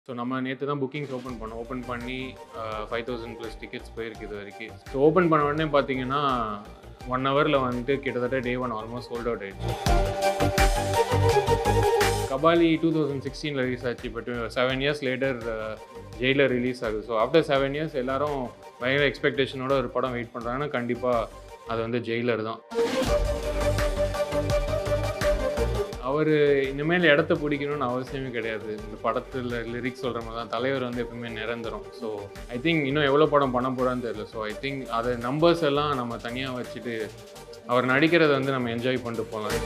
So நம்ம நேற்று தான் புக்கிங்ஸ் ஓப்பன் பண்ணோம் ஓப்பன் பண்ணி ஃபைவ் தௌசண்ட் ப்ளஸ் டிக்கெட்ஸ் போயிருக்கு இது வரைக்கும் ஸோ ஓப்பன் பண்ண உடனே பார்த்தீங்கன்னா ஒன் ஹவரில் வந்துட்டு கிட்டத்தட்ட day one almost sold out ஆயிடுச்சு கபாலி டூ தௌசண்ட் சிக்ஸ்டீனில் ரிலீஸ் ஆச்சு but seven years later Jailer release ஆகுது ஸோ ஆஃப்டர் செவன் இயர்ஸ் எல்லாரும் பயங்கர எக்ஸ்பெக்டேஷனோட ஒரு படம் வெயிட் பண்ணுறாங்கன்னா கண்டிப்பாக அது வந்து ஜெயிலர் தான் அவர் இனிமேல் இடத்த பிடிக்கணும்னு அவசியமே கிடையாது இந்த படத்தில் லிரிக்ஸ் சொல்கிற மாதிரி தான் தலைவர் வந்து எப்பவுமே நிரந்தரம் ஸோ ஐ திங்க் இன்னும் எவ்வளோ படம் பண்ண போகிறான்னு தெரியல ஸோ ஐ திங்க் அதை நம்பர்ஸ் எல்லாம் நம்ம தனியாக வச்சுட்டு அவர் நடிக்கிறத வந்து நம்ம என்ஜாய் பண்ணிட்டு போகலாம்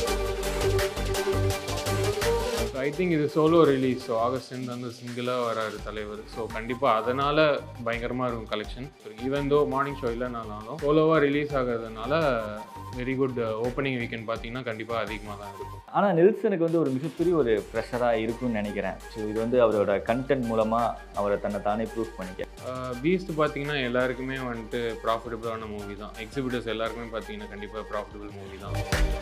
ஸோ ஐ திங்க் இது solo release so August tenth வந்து சிங்கிளாக வராரு தலைவர் ஸோ கண்டிப்பாக அதனால் பயங்கரமாக இருக்கும் collection even though morning show இல்லைனாலும் சோலோவாக ரிலீஸ் ஆகிறதுனால வெரி குட் ஓப்பனிங் வீக்கெண்ட் பார்த்தீங்கன்னா கண்டிப்பாக அதிகமாக தான் இருக்கும் ஆனால் நெல்சனுக்கு வந்து ஒரு மிகப்பெரிய ஒரு ப்ரெஷராக இருக்கும்னு நினைக்கிறேன் ஸோ இது வந்து அவரோட கண்டென்ட் மூலமாக அவரை தன்னை தானே ப்ரூஃப் பண்ணிக்க பீஸ்ட் பார்த்தீங்கன்னா எல்லாருக்குமே வந்துட்டு ப்ராஃபிட்டபுளான மூவி தான் எக்ஸிபிட்டர்ஸ் எல்லாருக்குமே பார்த்தீங்கன்னா கண்டிப்பாக ப்ராஃபிட்டபுள் மூவி தான்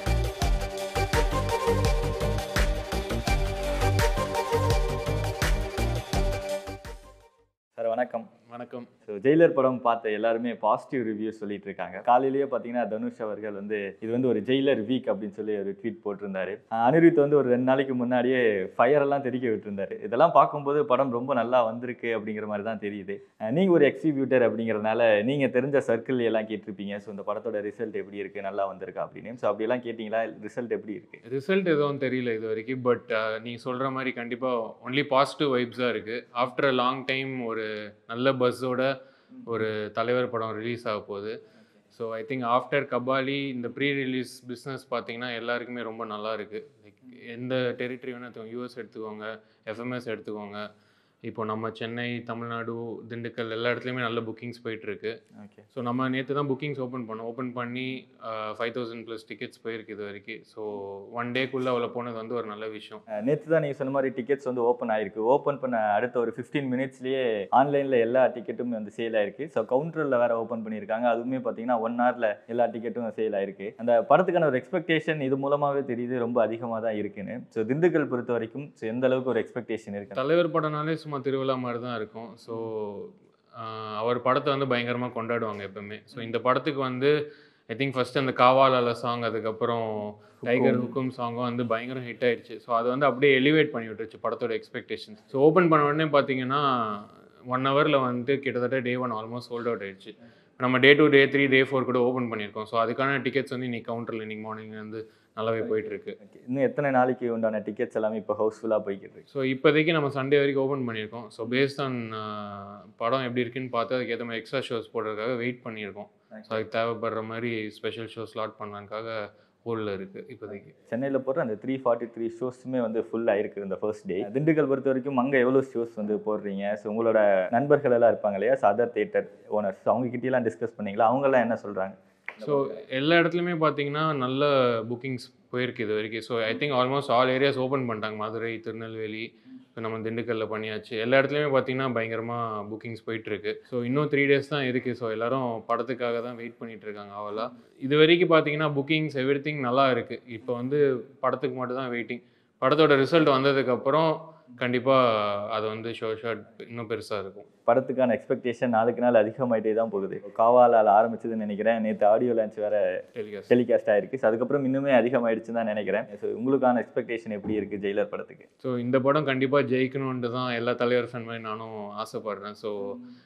சார் வணக்கம் வணக்கம் ஸோ ஜெயிலர் படம் பார்த்த எல்லாருமே பாசிட்டிவ் ரிவ்யூ சொல்லிட்டு இருக்காங்க காலையிலேயே பார்த்தீங்கன்னா தனுஷ் அவர்கள் வந்து இது வந்து ஒரு ஜெயிலர் வீக் அப்படின்னு சொல்லி ஒரு ட்வீட் போட்டிருந்தாரு அஹ் அனிருத் வந்து ஒரு ரெண்டு நாளைக்கு முன்னாடியே ஃபயர் எல்லாம் தெரிவிக்க விட்டுருந்தாரு இதெல்லாம் பார்க்கும்போது படம் ரொம்ப நல்லா வந்திருக்கு அப்படிங்கிற மாதிரி தான் தெரியுது அஹ் நீங்க ஒரு எக்ஸிபியூட்டர் அப்படிங்கிறதுனால நீங்க தெரிஞ்ச சர்க்கிள் எல்லாம் கேட்டிருப்பீங்க ஸோ இந்த படத்தோட ரிசல்ட் எப்படி இருக்கு நல்லா வந்திருக்கா அப்படின்னு ஸோ அப்படியெல்லாம் கேட்டிங்களா ரிசல்ட் எப்படி இருக்கு ரிசல்ட் எதுவும் தெரியல இது வரைக்கும் பட் நீ சொல்கிற மாதிரி கண்டிப்பாக ஒன்லி பாசிட்டிவ் வைப்ஸாக இருக்குது ஆஃப்டர் அ லாங் டைம் ஒரு நல்ல பஸ்ஸோட ஒரு தலைவர் படம் ரிலீஸ் ஆக போகுது so I think after Kabali இந்த ப்ரீ ரிலீஸ் பிஸ்னஸ் பார்த்தீங்கன்னா எல்லாருக்குமே ரொம்ப நல்லா இருக்குது லைக் எந்த டெரிட்டரி வேணால் எடுத்துக்கோங்க யூஎஸ் எடுத்துக்கோங்க எஃப்எம்எஸ் எடுத்துக்கோங்க இப்போ நம்ம சென்னை தமிழ்நாடு திண்டுக்கல் எல்லா இடத்துலையுமே நல்ல புக்கிங்ஸ் போயிட்டுருக்கு ஓகே ஸோ நம்ம நேற்று தான் புக்கிங்ஸ் ஓப்பன் பண்ணோம் ஓப்பன் பண்ணி ஃபைவ் தௌசண்ட் ப்ளஸ் டிக்கெட்ஸ் போயிருக்கு இது வரைக்கும் ஸோ ஒன் டேக்குள்ளே அவ்வளோ போனது வந்து ஒரு நல்ல விஷயம் நேற்று தான் நீங்கள் சொன்ன மாதிரி டிக்கெட்ஸ் வந்து ஓப்பன் ஆயிருக்கு ஓப்பன் பண்ண அடுத்த ஒரு ஃபிஃப்டீன் மினிட்ஸ்லேயே ஆன்லைனில் எல்லா டிக்கெட்டும் வந்து சேல் ஆயிருக்கு ஸோ கவுண்டரில் வேற ஓப்பன் பண்ணியிருக்காங்க அதுவுமே பார்த்தீங்கன்னா ஒன் ஹவரில் எல்லா டிக்கெட்டும் சேல் ஆயிருக்கு அந்த படத்துக்கான ஒரு எக்ஸ்பெக்டேஷன் இது மூலமாகவே தெரியுது ரொம்ப அதிகமாக தான் இருக்குன்னு ஸோ திண்டுக்கல் பொறுத்த வரைக்கும் ஸோ எந்த அளவுக்கு ஒரு எக்ஸ்பெக்டேஷன் இருக்கு தலைவர் படம்னாலே சும்மா திருவிழா மாதிரி தான் இருக்கும் ஸோ அவர் படத்தை வந்து பயங்கரமாக கொண்டாடுவாங்க எப்பவுமே ஸோ இந்த படத்துக்கு வந்து ஐ திங்க் ஃபர்ஸ்ட் அந்த காவாலால சாங் அதுக்கப்புறம் டைகர் ஹுக்கும் சாங்கும் வந்து பயங்கரம் ஹிட் ஆயிடுச்சு ஸோ அது வந்து அப்படியே எலிவேட் பண்ணி விட்டுருச்சு படத்தோட எக்ஸ்பெக்டேஷன்ஸ் ஸோ ஓப்பன் பண்ண உடனே பார்த்தீங்கன்னா ஒன் ஹவரில் வந்துட்டு கிட்டத்தட்ட day one almost sold out ஆயிடுச்சு நம்ம day two day three day four கூட ஓப்பன் பண்ணியிருக்கோம் ஸோ அதுக்கான டிக்கெட்ஸ் வந்து இன்னைக்கு கவுண்டரில் இன்னைக்கு மார்னிங் வந்து நல்லாவே போயிட்டு இருக்கு Okay. இன்னும் எத்தனை நாளைக்கு உண்டான டிக்கெட்ஸ் எல்லாமே இப்போ ஹவுஸ்ஃபுல்லாக போய்கிட்டு இருக்கு ஸோ இப்போதைக்கு நம்ம சண்டே வரைக்கும் ஓப்பன் பண்ணியிருக்கோம் ஸோ பேஸ்ட் ஆன் படம் எப்படி இருக்குன்னு பார்த்து அதுக்கேற்ற மாதிரி எக்ஸ்ட்ரா ஷோஸ் போடுறதுக்காக வெயிட் பண்ணியிருக்கோம் ஸோ அதுக்கு தேவைப்படுற மாதிரி ஸ்பெஷல் ஷோ ஸ்லாட் பண்ணலான்க்காக ஊரில் இருக்குது இப்போதைக்கு சென்னையில் போடுற அந்த த்ரீ ஃபார்ட்டி த்ரீ ஷோஸுமே வந்து ஃபுல் ஆயிருக்கு இந்த ஃபர்ஸ்ட் டே திண்டுக்கல் பொறுத்த வரைக்கும் அங்கே எவ்வளோ ஷோஸ் வந்து போடுறீங்க ஸோ உங்களோட நண்பர்கள் எல்லாம் இருப்பாங்க இல்லையா ஸோ அதர் தேட்டர் ஓனர்ஸ் அவங்க கிட்டலாம் டிஸ்கஸ் பண்ணீங்களா அவங்கெல்லாம் என்ன சொல்கிறாங்க ஸோ எல்லா இடத்துலையுமே பார்த்தீங்கன்னா நல்ல புக்கிங்ஸ் போயிருக்கு இது வரைக்கும் so I think almost all areas open பண்ணிட்டாங்க மதுரை திருநெல்வேலி இப்போ நம்ம திண்டுக்கல்ல பண்ணியாச்சு எல்லா இடத்துலையுமே பார்த்தீங்கன்னா பயங்கரமாக புக்கிங்ஸ் போயிட்டுருக்கு ஸோ இன்னும் த்ரீ டேஸ் தான் இருக்குது ஸோ எல்லாரும் படத்துக்காக தான் வெயிட் பண்ணிட்டு இருக்காங்க அவளா இது வரைக்கும் பார்த்தீங்கன்னா புக்கிங்ஸ் எவ்ரி திங் நல்லா இருக்குது இப்போ வந்து படத்துக்கு மட்டும் தான் வெயிட்டிங் படத்தோட ரிசல்ட் வந்ததுக்கப்புறம் கண்டிப்பாக அது வந்து ஷோ ஷாட் இன்னும் பெருசாக இருக்கும் படத்துக்கான எக்ஸ்பெக்டேஷன் நாளுக்கு நாள் அதிகமாயிட்டே தான் போகுது காவாலால் ஆரம்பிச்சதுன்னு நினைக்கிறேன் நேற்று ஆடியோ லான்ச் வேற டெலிகாஸ்ட் டெலிகாஸ்ட் ஆயிருக்கு ஸோ அதுக்கப்புறம் இன்னுமே அதிகமாயிடுச்சுன்னு தான் நினைக்கிறேன் ஸோ உங்களுக்கான எக்ஸ்பெக்டேஷன் எப்படி இருக்குது ஜெயிலர் படத்துக்கு ஸோ இந்த படம் கண்டிப்பாக ஜெயிக்கணுன்ட்டு தான் எல்லா தலைவர் ஃபேன் மாதிரி நானும் ஆசைப்படுறேன் ஸோ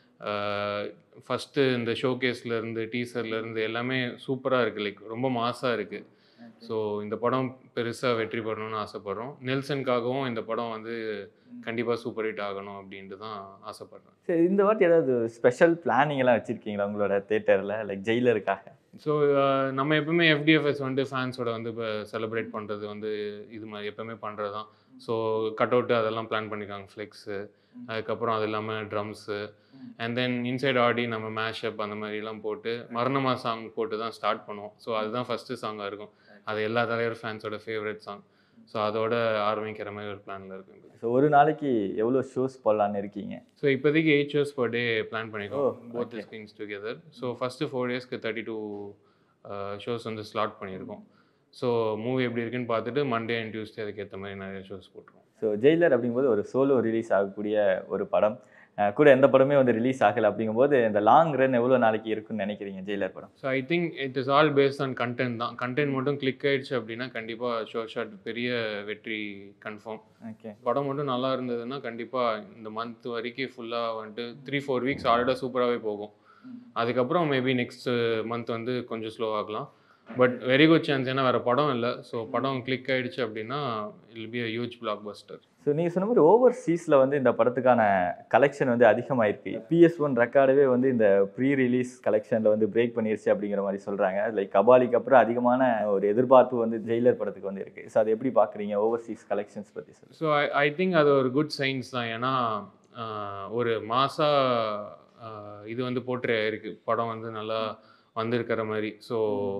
ஃபஸ்ட்டு இந்த ஷோகேஸ்லேருந்து டீசர்லேருந்து எல்லாமே சூப்பராக இருக்குது லைக் ரொம்ப மாசாக இருக்குது ஸோ இந்த படம் பெருசாக வெற்றி பெறணும்னு ஆசைப்படுறோம் நெல்சனுக்காகவும் இந்த படம் வந்து கண்டிப்பாக சூப்பர் ஹிட் ஆகணும் அப்படின்ட்டு தான் ஆசைப்படுறேன் சரி இந்த வாட்டி ஏதாவது ஸ்பெஷல் பிளானிங் எல்லாம் வச்சிருக்கீங்களா உங்களோட தேட்டரில் லைக் ஜெயிலருக்காக ஸோ நம்ம எப்பவுமே எஃப்டிஎஃப்எஸ் வந்து ஃபேன்ஸோட வந்து இப்போ செலிப்ரேட் பண்ணுறது வந்து இது மாதிரி எப்பவுமே பண்ணுறது தான் ஸோ கட் அவுட்டு அதெல்லாம் பிளான் பண்ணியிருக்காங்க ஃப்ளெக்ஸு அதுக்கப்புறம் அது இல்லாமல் ட்ரம்ஸு அண்ட் தென் இன்சைட் ஆடி நம்ம மேஷப் அந்த மாதிரிலாம் போட்டு மரணமா சாங் போட்டு தான் ஸ்டார்ட் பண்ணுவோம் ஸோ அதுதான் ஃபஸ்ட்டு சாங்காக இருக்கும் அது எல்லா தலைவர் ஃபேன்ஸோட ஃபேவரட் சாங் ஸோ அதோட ஆரம்பிக்கிற மாதிரி ஒரு பிளானில் இருக்கும் ஸோ ஒரு நாளைக்கு எவ்வளோ ஷோஸ் போடலான்னு இருக்கீங்க ஸோ இப்போதைக்கு eight shows per day plan பண்ணியிருக்கோம் Oh, both okay. Screens together so first four டேஸ்க்கு தேர்ட்டி டூ ஷோஸ் வந்து ஸ்லாட் பண்ணியிருக்கோம் ஸோ மூவி எப்படி இருக்குன்னு பார்த்துட்டு மண்டே அண்ட் டியூஸ்டே அதுக்கேற்ற மாதிரி நிறைய ஷோஸ் போட்டுருவோம் ஸோ ஜெயிலர் அப்படிங்கும்போது ஒரு சோலோ ரிலீஸ் ஆகக்கூடிய ஒரு படம் அஹ் கூட எந்த படமே வந்து ரிலீஸ் ஆகலை அப்படிங்கும்போது இந்த லாங் ரன் எவ்வளோ நாளைக்கு இருக்குன்னு நினைக்கிறீங்க ஜெயிலர் படம் so I think it is all based on content தான் கண்டென்ட் மட்டும் கிளிக் ஆயிடுச்சு அப்படின்னா கண்டிப்பாக ஷோர் ஷாட் பெரிய வெற்றி கன்ஃபார்ம் ஓகே படம் மட்டும் நல்லா இருந்ததுன்னா கண்டிப்பாக இந்த மந்த் வரைக்கும் ஃபுல்லாக வந்துட்டு த்ரீ ஃபோர் வீக்ஸ் ஆல்ரெடாக சூப்பராகவே போகும் அதுக்கப்புறம் மேபி நெக்ஸ்ட் மந்த் வந்து கொஞ்சம் ஸ்லோ ஆகலாம் பட் வெரி குட் சான்ஸ் ஏன்னா வேறு படம் இல்லை ஸோ படம் கிளிக் ஆயிடுச்சு அப்படின்னா will be a huge blockbuster so நீங்கள் சொன்ன மாதிரி ஓவர்சீஸில் வந்து இந்த படத்துக்கான கலெக்ஷன் வந்து அதிகமாயிருக்கு பிஎஸ் ஒன் ரெக்கார்டவே வந்து இந்த ப்ரீ ரிலீஸ் கலெக்ஷனில் வந்து பிரேக் பண்ணிருச்சு அப்படிங்கிற மாதிரி சொல்கிறாங்க லைக் கபாலிக்கு அப்புறம் அதிகமான ஒரு எதிர்பார்ப்பு வந்து ஜெயிலர் படத்துக்கு வந்து இருக்குது ஸோ அதை எப்படி பார்க்குறீங்க ஓவர்சீஸ் கலெக்ஷன்ஸ் பற்றி சொல்லுங்கள் ஸோ ஐ ஐ திங்க் அது ஒரு குட் சைன்ஸ் தான் ஏன்னா ஆஹ், ஒரு மாசா ஆஹ், இது வந்து போட்டு இருக்கு படம் வந்து நல்லா வந்திருக்கிற மாதிரி ஸோ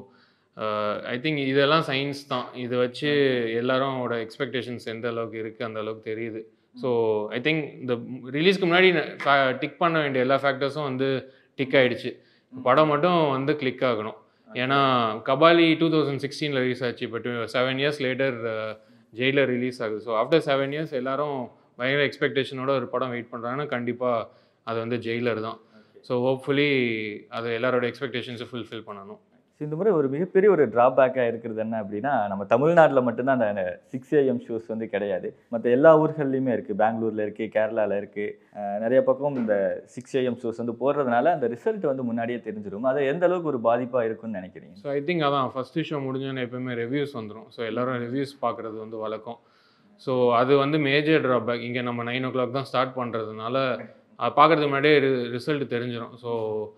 ஐ திங்க் இதெல்லாம் சயின்ஸ் தான் இதை வச்சு எல்லாரோட எக்ஸ்பெக்டேஷன்ஸ் எந்த அளவுக்கு இருக்குது அந்த அளவுக்கு தெரியுது ஸோ ஐ திங்க் இந்த ரிலீஸ்க்கு முன்னாடி டிக் பண்ண வேண்டிய எல்லா ஃபேக்டர்ஸும் வந்து டிக் ஆயிடுச்சு படம் மட்டும் வந்து கிளிக் ஆகணும் ஏன்னா கபாலி டூ தௌசண்ட் சிக்ஸ்டீனில் ரிலீஸ் ஆச்சு but seven years later Jailer release ஆகுது ஸோ ஆஃப்டர் செவன் இயர்ஸ் எல்லாரும் பயங்கர எக்ஸ்பெக்டேஷனோட ஒரு படம் வெயிட் பண்ணுறாங்கன்னா கண்டிப்பாக அது வந்து ஜெயிலர் தான் ஸோ ஹோப்ஃபுல்லி அது எல்லாரோட எக்ஸ்பெக்டேஷன்ஸை ஃபுல்ஃபில் பண்ணணும் ஸோ இந்த முறை ஒரு மிகப்பெரிய ஒரு டிராபேக்காக இருக்கிறது என்ன அப்படின்னா நம்ம தமிழ்நாட்டில் மட்டும்தான் அந்த சிக்ஸ் ஏஎம் ஷோஸ் வந்து கிடையாது மற்ற எல்லா ஊர்கள்லையுமே இருக்குது பெங்களூரில் இருக்குது கேரளாவில் இருக்குது நிறைய பக்கம் இந்த சிக்ஸ் ஏஎம் ஷோஸ் வந்து போடுறதுனால அந்த ரிசல்ட் வந்து முன்னாடியே தெரிஞ்சிடும் அது எந்த அளவுக்கு ஒரு பாதிப்பாக இருக்கும்னு நினைக்கிறீங்க ஸோ ஐ திங்க் அதான் ஃபஸ்ட்டு ஷோ முடிஞ்சோன்னே எப்பவுமே ரிவ்யூஸ் வந்துடும் ஸோ எல்லாரும் ரிவ்யூஸ் பார்க்குறது வந்து வழக்கம் ஸோ அது வந்து மேஜர் ட்ராபேக் இங்கே நம்ம நைன் ஓ கிளாக் தான் ஸ்டார்ட் பண்ணுறதுனால அது பார்க்குறதுக்கு முன்னாடியே ரிசல்ட் தெரிஞ்சிடும் ஸோ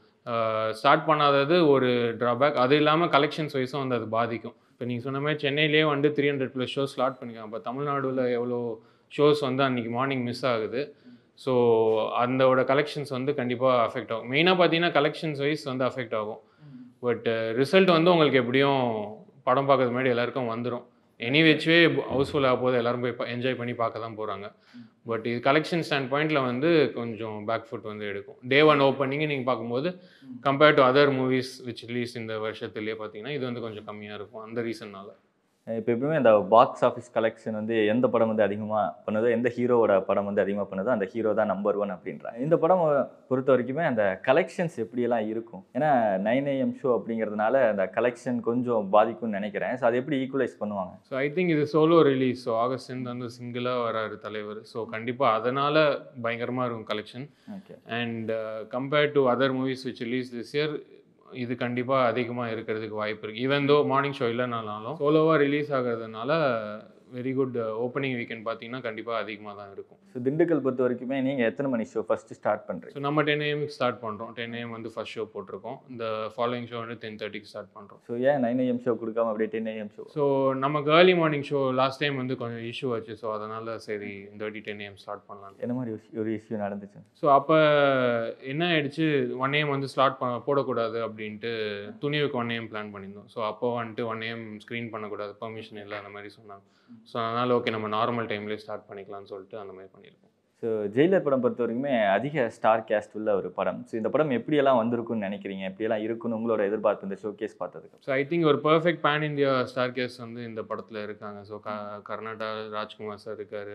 ஸ்டார்ட் பண்ணாதது ஒரு ட்ராபேக் அது இல்லாமல் கலெக்ஷன்ஸ் வைஸும் வந்து அது பாதிக்கும் இப்போ நீங்கள் சொன்ன மாதிரி சென்னையிலேயே வந்து three hundred plus shows slot பண்ணிக்காங்க இப்போ தமிழ்நாடுல எவ்வளோ ஷோஸ் வந்து அன்றைக்கி மார்னிங் மிஸ் ஆகுது ஸோ அந்தோட கலெக்ஷன்ஸ் வந்து கண்டிப்பாக அஃபெக்ட் ஆகும் மெயினாக பார்த்தீங்கன்னா கலெக்ஷன்ஸ் வைஸ் வந்து அஃபெக்ட் ஆகும் பட் ரிசல்ட் வந்து உங்களுக்கு எப்படியும் படம் பார்க்கறது முன்னாடி எல்லாருக்கும் வந்துடும் எனி வெச்சுவே ஹவுஸ்ஃபுல் ஆக போது எல்லாரும் போய் என்ஜாய் பண்ணி பார்க்க தான் போகிறாங்க பட் இது கலெக்ஷன் ஸ்டாண்ட் பாயிண்டில் வந்து கொஞ்சம் பேக் ஃபுட் வந்து எடுக்கும் டே ஒன் ஓப்பனிங் நீங்கள் பார்க்கும்போது compared to other movies which release இந்த வருஷத்துலேயே பார்த்தீங்கன்னா இது வந்து கொஞ்சம் கம்மியாக இருக்கும் அந்த ரீசன்னால இப்போ எப்பவுமே அந்த பாக்ஸ் ஆஃபீஸ் கலெக்ஷன் வந்து எந்த படம் வந்து அதிகமாக பண்ணுதோ எந்த ஹீரோவோட படம் வந்து அதிகமாக பண்ணுதோ அந்த ஹீரோ தான் நம்பர் ஒன் அப்படின்றாங்க இந்த படம் பொறுத்த வரைக்குமே அந்த கலெக்ஷன்ஸ் எப்படியெல்லாம் இருக்கும் ஏன்னா நைன் ஏஎம் ஷோ அப்படிங்கிறதுனால அந்த கலெக்ஷன் கொஞ்சம் பாதிக்கும்னு நினைக்கிறேன் ஸோ அதை எப்படி ஈக்குவலைஸ் பண்ணுவாங்க ஸோ ஐ திங்க் இது சோலோ ரிலீஸ் ஸோ ஆகஸ்ட் வந்து சிங்கிளாக வராரு தலைவர் ஸோ கண்டிப்பாக அதனால் பயங்கரமாக இருக்கும் collection okay and compared to other movies which release this year இது கண்டிப்பாக அதிகமாக இருக்கிறதுக்கு வாய்ப்பு இருக்குது ஈவன் தோ மார்னிங் ஷோ இல்லைனாலும் சோலோவாக ரிலீஸ் ஆகிறதுனால வெரி குட் ஓப்பனிங் வீக்கெண்ட் பார்த்தீங்கன்னா கண்டிப்பாக அதிகமாக தான் இருக்கும் ஸோ திண்டுக்கல் பொறுத்த வரைக்குமே நீங்கள் எத்தனை மணி ஷோ ஃபஸ்ட்டு ஸ்டார்ட் பண்ணுறீங்க ஸோ நம்ம டென் ஏஎம் ஸ்டார்ட் பண்ணுறோம் டென் ஏஎம் வந்து ஃபர்ஸ்ட் ஷோ போட்டிருக்கோம் இந்த ஃபாலோயிங் ஷோ வந்து டென் தேர்ட்டிக்கு ஸ்டார்ட் பண்ணுறோம் ஸோ ஏன் நைன் ஏஎம் ஷோ கொடுக்காம அப்படியே டென் ஏஎம் ஷோ ஸோ நமக்கு early morning show last time வந்து கொஞ்சம் இஷ்யூ ஆச்சு ஸோ அதனால் சரி இந்த வாட்டி டென் ஏஎம் ஸ்டார்ட் பண்ணலாம் என்ன மாதிரி ஒரு- ஒரு இஷ்யூ நடந்துச்சு ஸோ அப்போ என்ன ஆயிடுச்சு ஒன் ஏஎம் வந்து ஸ்லாட் பண்ண போடக்கூடாது அப்படின்ட்டு துணிவுக்கு ஒன் ஏஎம் பிளான் பண்ணியிருந்தோம் ஸோ அப்போ வந்துட்டு ஒன் ஏஎம் ஸ்க்ரீன் பண்ணக்கூடாது பெர்மிஷன் இல்லை அந்த மாதிரி சொன்னாங்க ஸோ அதனால் ஓகே நம்ம நார்மல் டைம்லேயே ஸ்டார்ட் பண்ணிக்கலாம்னு சொல்லிட்டு அந்த மாதிரி பண்ணியிருக்கோம் ஸோ ஜெயிலர் படம் பொறுத்த வரைக்குமே அதிக ஸ்டார் கேஸ்ட் உள்ள ஒரு படம் ஸோ இந்த படம் எப்படியெல்லாம் வந்திருக்கும்னு நினைக்கிறீங்க எப்படியெல்லாம் இருக்குன்னு உங்களோட எதிர்பார்ப்பு இந்த ஷோகேஸ் பார்த்ததுக்கு ஸோ ஐ திங்க் ஒரு perfect pan India star cast வந்து இந்த படத்தில் இருக்காங்க ஸோ க கர்நாடகா ராஜ்குமார் சார் இருக்கார்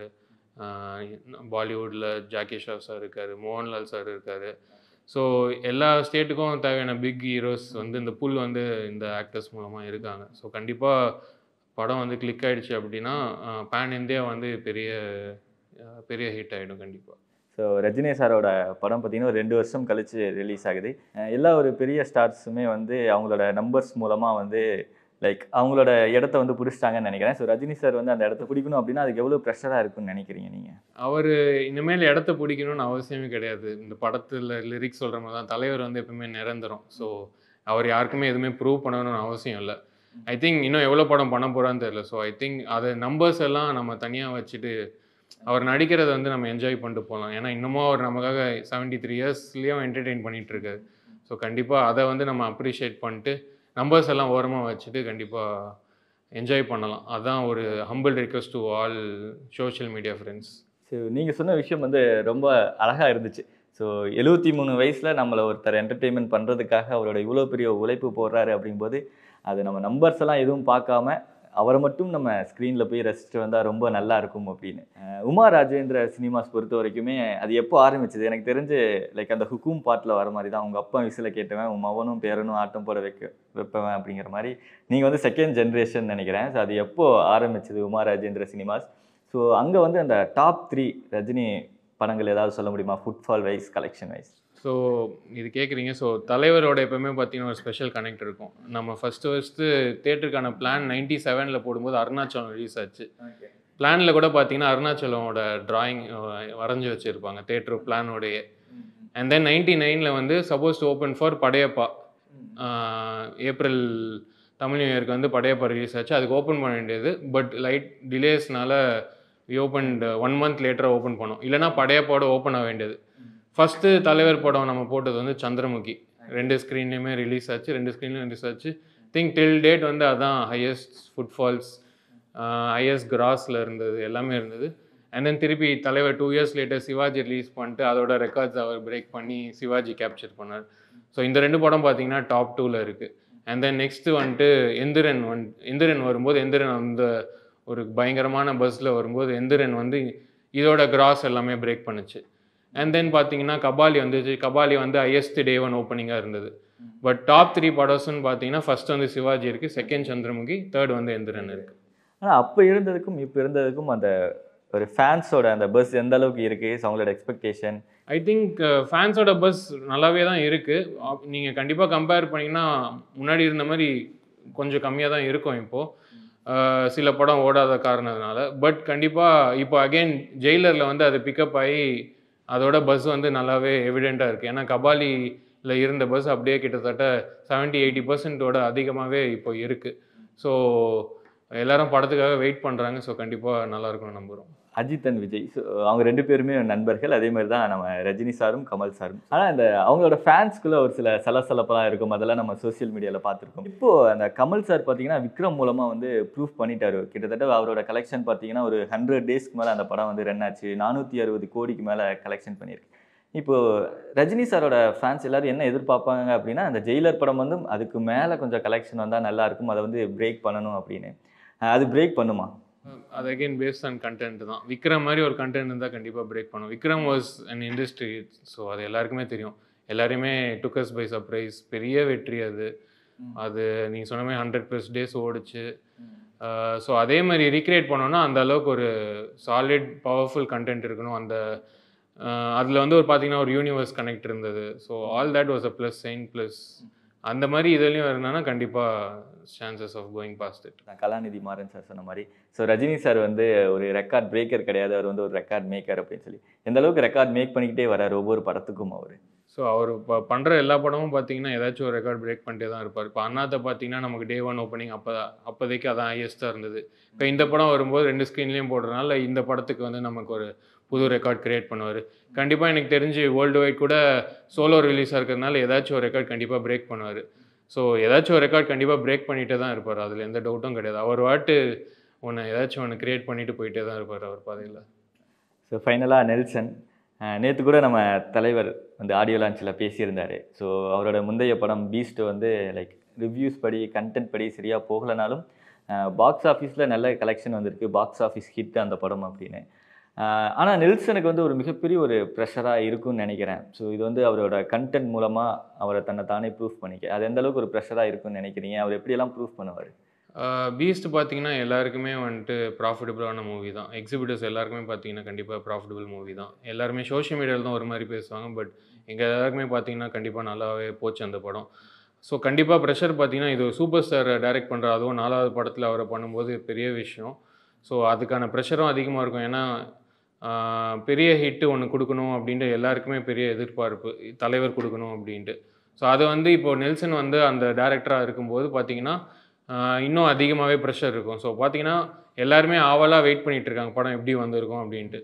பாலிவுட்டில் ஜாக்கி ஷாவ் சார் இருக்கார் மோகன்லால் சார் இருக்கார் ஸோ எல்லா ஸ்டேட்டுக்கும் தேவையான பிக் ஹீரோஸ் வந்து இந்த புல் வந்து இந்த ஆக்டர்ஸ் மூலமாக இருக்காங்க ஸோ கண்டிப்பாக படம் வந்து கிளிக் ஆயிடுச்சு அப்படின்னா பேன் இந்தியா வந்து பெரிய அஹ், பெரிய ஹிட் ஆகிடும் கண்டிப்பாக ஸோ ரஜினி சாரோட படம் பார்த்தீங்கன்னா ஒரு ரெண்டு வருஷம் கழிச்சு ரிலீஸ் ஆகுது அஹ் எல்லா ஒரு பெரிய ஸ்டார்ஸுமே வந்து அவங்களோட நம்பர்ஸ் மூலமாக வந்து லைக் அவங்களோட இடத்த வந்து பிடிச்சிட்டாங்கன்னு நினைக்கிறேன் ஸோ ரஜினி சார் வந்து அந்த இடத்த பிடிக்கணும் அப்படின்னா அதுக்கு எவ்வளோ ப்ரெஷராக இருக்கும்னு நினைக்கிறீங்க நீங்கள் அவர் இனிமேல் இடத்த பிடிக்கணும்னு அவசியமே கிடையாது இந்த படத்தில் லிரிக்ஸ் சொல்கிற மாதிரி தான் தலைவர் வந்து எப்பவுமே நிரந்தரம் ஸோ அவர் யாருக்குமே எதுவுமே ப்ரூவ் பண்ணணும்னு அவசியம் இல்லை ஐ திங்க் இன்னும் எவ்வளோ படம் பண்ண போகிறான்னு தெரியல ஸோ ஐ திங்க் அது நம்பர்ஸ் எல்லாம் நம்ம தனியாக வச்சுட்டு அவர் நடிக்கிறத வந்து நம்ம என்ஜாய் பண்ணிட்டு போகலாம் ஏன்னா இன்னமும் அவர் நமக்காக செவன்ட்டி த்ரீ இயர்ஸ்லேயும் என்டர்டெயின் பண்ணிட்டு இருக்காரு ஸோ கண்டிப்பாக அதை வந்து நம்ம அப்ரிஷியேட் பண்ணிட்டு நம்பர்ஸ் எல்லாம் ஓரமாக வச்சுட்டு கண்டிப்பாக என்ஜாய் பண்ணலாம் அதான் ஒரு humble request to all social media friends so நீங்கள் சொன்ன விஷயம் வந்து ரொம்ப அழகாக இருந்துச்சு ஸோ எழுபத்தி மூணு வயசில் நம்மளை ஒருத்தர் என்டர்டெயின்மெண்ட் பண்ணுறதுக்காக அவரோட இவ்வளோ பெரிய உழைப்பு போடுறாரு அப்படிங்கும்போது அது நம்ம நம்பர்ஸ் எல்லாம் எதுவும் பார்க்காம அவரை மட்டும் நம்ம ஸ்க்ரீனில் போய் ரசிச்சுட்டு வந்தால் ரொம்ப நல்லா இருக்கும் அப்படின்னு அஹ் உமா ராஜேந்திர சினிமாஸ் பொறுத்த வரைக்குமே அது எப்போ ஆரம்பிச்சது எனக்கு தெரிஞ்சு லைக் அந்த ஹுக்கும் பாட்டில் வர மாதிரி தான் உங்கள் அப்பா விசில கேட்டவன் உன் மவனும் பேரனும் ஆட்டம் போட வைக்க வைப்பவன் அப்படிங்கிற மாதிரி நீங்கள் வந்து செகண்ட் ஜென்ரேஷன் நினைக்கிறேன் ஸோ அது எப்போ ஆரம்பிச்சது உமா ராஜேந்திர சினிமாஸ் ஸோ அங்கே வந்து அந்த டாப் த்ரீ ரஜினி படங்கள் ஏதாவது சொல்ல முடியுமா footfall wise collection wise so இது கேட்குறீங்க ஸோ தலைவரோட எப்பவுமே பார்த்தீங்கன்னா ஒரு ஸ்பெஷல் கனெக்ட் இருக்கும் நம்ம ஃபஸ்ட்டு ஃபஸ்ட்டு தேட்டருக்கான பிளான் நைன்டி செவனில் போடும்போது அருணாச்சலம் ரிலீஸ் ஆச்சு பிளானில் கூட பார்த்தீங்கன்னா அருணாச்சலமோட டிராயிங் வரைஞ்சி வச்சுருப்பாங்க தேட்டர் பிளானோடைய அண்ட் தென் நைன்டி நைனில் வந்து supposed to open for Padayappa April Tamil new இயருக்கு வந்து படையப்பா ரிலீஸ் ஆச்சு அதுக்கு ஓப்பன் பண்ண வேண்டியது பட் லைட் டிலேஸ்னால வி ஓப்பன் ஒன் மந்த் லேட்டராக ஓப்பன் பண்ணோம் இல்லைனா படையப்பாவோட ஓப்பன் ஆக வேண்டியது ஃபஸ்ட்டு தலைவர் படம் நம்ம போட்டது வந்து சந்திரமுகி ரெண்டு ஸ்க்ரீன்லேயுமே ரிலீஸ் ஆச்சு ரெண்டு ஸ்க்ரீன்லையும் ரிலீஸ் ஆச்சு திங்க் டில் டேட் வந்து அதான் ஹையஸ்ட் ஃபுட்ஃபால்ஸ் ஹையஸ்ட் கிராஸில் இருந்தது எல்லாமே இருந்தது அண்ட் தென் திருப்பி தலைவர் two years later Sivaji release பண்ணிட்டு அதோட ரெக்கார்ட்ஸ் அவர் பிரேக் பண்ணி சிவாஜி கேப்சர் பண்ணார் ஸோ இந்த ரெண்டு படம் பார்த்தீங்கன்னா டாப் டூவில் இருக்குது அண்ட் தென் நெக்ஸ்ட்டு வந்துட்டு எந்திரன் வந் எந்திரன் வரும்போது எந்திரன் அந்த ஒரு பயங்கரமான பஸ்ஸில் வரும்போது எந்திரன் வந்து இதோட கிராஸ் எல்லாமே பிரேக் பண்ணுச்சு அண்ட் தென் பார்த்தீங்கன்னா கபாலி வந்துச்சு கபாலி வந்து ஹையஸ்ட் டே ஒன் ஓப்பனிங்காக இருந்தது பட் டாப் த்ரீ படம்ஸ்னு பார்த்தீங்கன்னா ஃபர்ஸ்ட் வந்து சிவாஜி இருக்குது செகண்ட் சந்திரமுகி தேர்ட் வந்து எந்திரன் இருக்குது ஆனால் அப்போ இருந்ததுக்கும் இப்போ இருந்ததுக்கும் அந்த ஒரு ஃபேன்ஸோட அந்த பஸ் எந்த அளவுக்கு இருக்கு so அவங்களோட எக்ஸ்பெக்டேஷன் ஐ திங்க் ஃபேன்ஸோட பஸ் நல்லாவே தான் இருக்குது நீங்கள் கண்டிப்பாக கம்பேர் பண்ணிங்கன்னா முன்னாடி இருந்த மாதிரி கொஞ்சம் கம்மியாக தான் இருக்கும் இப்போது சில படம் ஓடாத காரணத்தினால பட் கண்டிப்பாக இப்போ அகைன் ஜெயிலரில் வந்து அது பிக்கப் ஆகி அதோட பஸ் வந்து நல்லாவே எவிடெண்ட்டாக இருக்குது ஏன்னா கபாலியில் இருந்த பஸ் அப்படியே கிட்டத்தட்ட செவன்ட்டி எயிட்டி பர்சன்ட்டோட அதிகமாகவே இப்போ இருக்குது ஸோ எல்லாரும் படத்துக்காக வெயிட் பண்ணுறாங்க ஸோ கண்டிப்பாக நல்லா இருக்கும்னு நம்புகிறோம் அஜித் அண்ட் விஜய் ஸோ அவங்க ரெண்டு பேருமே நண்பர்கள் அதே மாதிரி தான் நம்ம ரஜினி சாரும் கமல் சாரும் ஆனால் இந்த அவங்களோட ஃபேன்ஸ்குள்ள ஒரு சில சலசலப்பெல்லாம் இருக்கும் அதெல்லாம் நம்ம சோஷியல் மீடியாவில் பார்த்துருக்கோம் இப்போ அந்த கமல் சார் பார்த்தீங்கன்னா விக்ரம் மூலமாக வந்து ப்ரூஃப் பண்ணிட்டாரு கிட்டத்தட்ட அவரோட கலெக்ஷன் பார்த்தீங்கன்னா ஒரு ஹண்ட்ரட் டேஸ்க்கு மேலே அந்த படம் வந்து ரன் ஆச்சு நானூற்றி அறுபது கோடிக்கு மேலே கலெக்ஷன் பண்ணியிருக்கு இப்போ ரஜினி சாரோட ஃபேன்ஸ் எல்லாரும் என்ன எதிர்பார்ப்பாங்க அப்படின்னா அந்த ஜெயிலர் படம் வந்து அதுக்கு மேலே கொஞ்சம் கலெக்ஷன் வந்தால் நல்லா இருக்கும் அதை வந்து பிரேக் பண்ணணும் அப்படின்னு அஹ் அது பிரேக் பண்ணுமா அது அகைன் பேஸ்ட் ஆன் கண்டென்ட் தான் விக்ரம் மாதிரி ஒரு கண்டென்ட் இருந்தால் கண்டிப்பாக பிரேக் பண்ணும் Vikram was an industry so அது எல்லாருக்குமே தெரியும் எல்லாருமே டுக்கஸ் பை சர்ப்ரைஸ் பெரிய வெற்றி அது அது நீங்கள் சொன்ன மாதிரி ஹண்ட்ரட் ப்ளஸ் டேஸ் ஓடிச்சு ஸோ அதே மாதிரி ரீக்ரியேட் பண்ணோன்னா அந்த அளவுக்கு ஒரு சாலிட் பவர்ஃபுல் கண்டென்ட் இருக்கணும் அந்த அதில் வந்து ஒரு பார்த்தீங்கன்னா ஒரு யூனிவர்ஸ் கனெக்ட் இருந்தது so all that was a plus sign plus அந்த மாதிரி இதுலேயும் இருந்தானா கண்டிப்பாக chances of going past it நான் கலாநிதி மாறன் சார் சொன்ன மாதிரி ஸோ ரஜினி சார் வந்து ஒரு ரெக்கார்ட் பிரேக்கர் கிடையாது அவர் வந்து ஒரு ரெக்கார்ட் மேக்கர் அப்படின்னு சொல்லி எந்த அளவுக்கு ரெக்கார்ட் மேக் பண்ணிக்கிட்டே வராரு ஒவ்வொரு படத்துக்கும் அவர் ஸோ அவர் இப்போ பண்ணுற எல்லா படமும் பார்த்தீங்கன்னா ஏதாச்சும் ஒரு ரெக்கார்ட் பிரேக் பண்ணிட்டே தான் இருப்பார் இப்போ அண்ணாத்தை பார்த்தீங்கன்னா நமக்கு டே ஒன் ஓப்பனிங் அப்போ அப்போதைக்கு அதான் ஹையஸ்ட்டாக இருந்தது இப்போ இந்த படம் வரும்போது ரெண்டு ஸ்க்ரீன்லேயும் போடுறதுனால இந்த படத்துக்கு வந்து நமக்கு ஒரு புது ரெக்கார்ட் கிரியேட் பண்ணுவார் கண்டிப்பாக எனக்கு தெரிஞ்சு வேர்ல்டு வைட் கூட சோலோ ரிலீஸாக இருக்கிறதுனால ஏதாச்சும் ஒரு ரெக்கார்ட் கண்டிப்பாக பிரேக் பண்ணுவார் ஸோ ஏதாச்சும் ஒரு ரெக்கார்ட் கண்டிப்பாக பிரேக் பண்ணிகிட்டே தான் இருப்பார் அதில் எந்த டவுட்டும் கிடையாது அவர் வாட்டு ஒன்று ஏதாச்சும் ஒன்று கிரியேட் பண்ணிட்டு போயிட்டே தான் இருப்பார் அவர் பாதையில் ஸோ ஃபைனலாக நெல்சன் நேற்று கூட நம்ம தலைவர் வந்து ஆடியோ லான்ச்சில் பேசியிருந்தார் ஸோ அவரோட முந்தைய படம் பீஸ்ட் வந்து லைக் ரிவ்யூஸ் படி கண்டென்ட் படி சரியாக போகலைனாலும் பாக்ஸ் ஆஃபீஸில் நல்ல கலெக்ஷன் வந்திருக்கு பாக்ஸ் ஆஃபீஸ் ஹிட் அந்த படம் அப்படின்னு ஆனால் நெல்சனுக்கு வந்து ஒரு மிகப்பெரிய ஒரு ப்ரெஷராக இருக்கும்னு நினைக்கிறேன் ஸோ இது வந்து அவரோட கண்டென்ட் மூலமாக அவரை தன்னை தானே ப்ரூஃப் பண்ணிக்க அது எந்த அளவுக்கு ஒரு ப்ரெஷராக இருக்கும்னு நினைக்கிறீங்க அவர் எப்படியெல்லாம் ப்ரூஃப் பண்ணுவார் பீஸ்ட் பார்த்தீங்கன்னா எல்லாருக்குமே வந்துட்டு ப்ராஃபிட்டபுளான மூவி தான் எக்ஸிபிட்டர்ஸ் எல்லாருக்குமே பார்த்தீங்கன்னா கண்டிப்பாக ப்ராஃபிட்டபுள் மூவி தான் எல்லாருமே சோஷியல் மீடியாவில் தான் ஒரு மாதிரி பேசுவாங்க பட் எங்கள் எல்லாருக்குமே பார்த்தீங்கன்னா கண்டிப்பாக நல்லாவே போச்சு அந்த படம் ஸோ கண்டிப்பாக ப்ரெஷர் பார்த்தீங்கன்னா இது சூப்பர் ஸ்டார் டைரக்ட் பண்ணுற அதுவும் நாலாவது படத்தில் அவரை பண்ணும்போது பெரிய விஷயம் ஸோ அதுக்கான ப்ரெஷரும் அதிகமாக இருக்கும் ஏன்னா ஆஹ், பெரிய ஹிட்டு ஒன்று கொடுக்கணும் அப்படின்ட்டு எல்லாருக்குமே பெரிய எதிர்பார்ப்பு தலைவர் கொடுக்கணும் அப்படின்ட்டு ஸோ அது வந்து இப்போ நெல்சன் வந்து அந்த டேரக்டராக இருக்கும்போது பார்த்தீங்கன்னா ஆஹ், இன்னும் அதிகமாகவே ப்ரெஷர் இருக்கும் ஸோ பார்த்தீங்கன்னா எல்லாருமே ஆவலாக வெயிட் பண்ணிட்டு இருக்காங்க படம் எப்படி வந்திருக்கும் அப்படின்ட்டு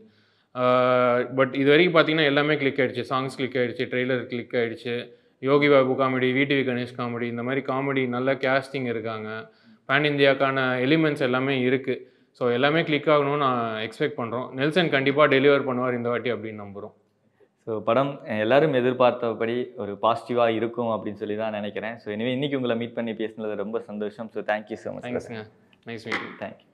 பட் இது வரைக்கும் பார்த்தீங்கன்னா எல்லாமே கிளிக் ஆயிடுச்சு சாங்ஸ் கிளிக் ஆயிடுச்சு ட்ரெய்லர் கிளிக் ஆயிடுச்சு Yogi Babu comedy VTV Ganesh comedy இந்த மாதிரி காமெடி நல்ல கேஸ்டிங் இருக்காங்க பேன் இந்தியாக்கான எலிமெண்ட்ஸ் எல்லாமே இருக்குது ஸோ எல்லாமே கிளிக் ஆகணும்னு நான் எக்ஸ்பெக்ட் பண்ணுறோம் நெல்சன் கண்டிப்பாக டெலிவர் பண்ணுவார் இந்த வாட்டி அப்படின்னு நம்புகிறோம் ஸோ படம் எல்லாரும் எதிர்பார்த்தபடி ஒரு பாசிட்டிவாக இருக்கும் அப்படின்னு சொல்லி தான் நினைக்கிறேன் ஸோ எனவே இன்னைக்கு உங்களை மீட் பண்ணி பேசினது ரொம்ப சந்தோஷம் ஸோ தேங்க்யூ ஸோ மச் தேங்க்ஸுங்க நைஸ் மீட்டிங் தேங்க்யூ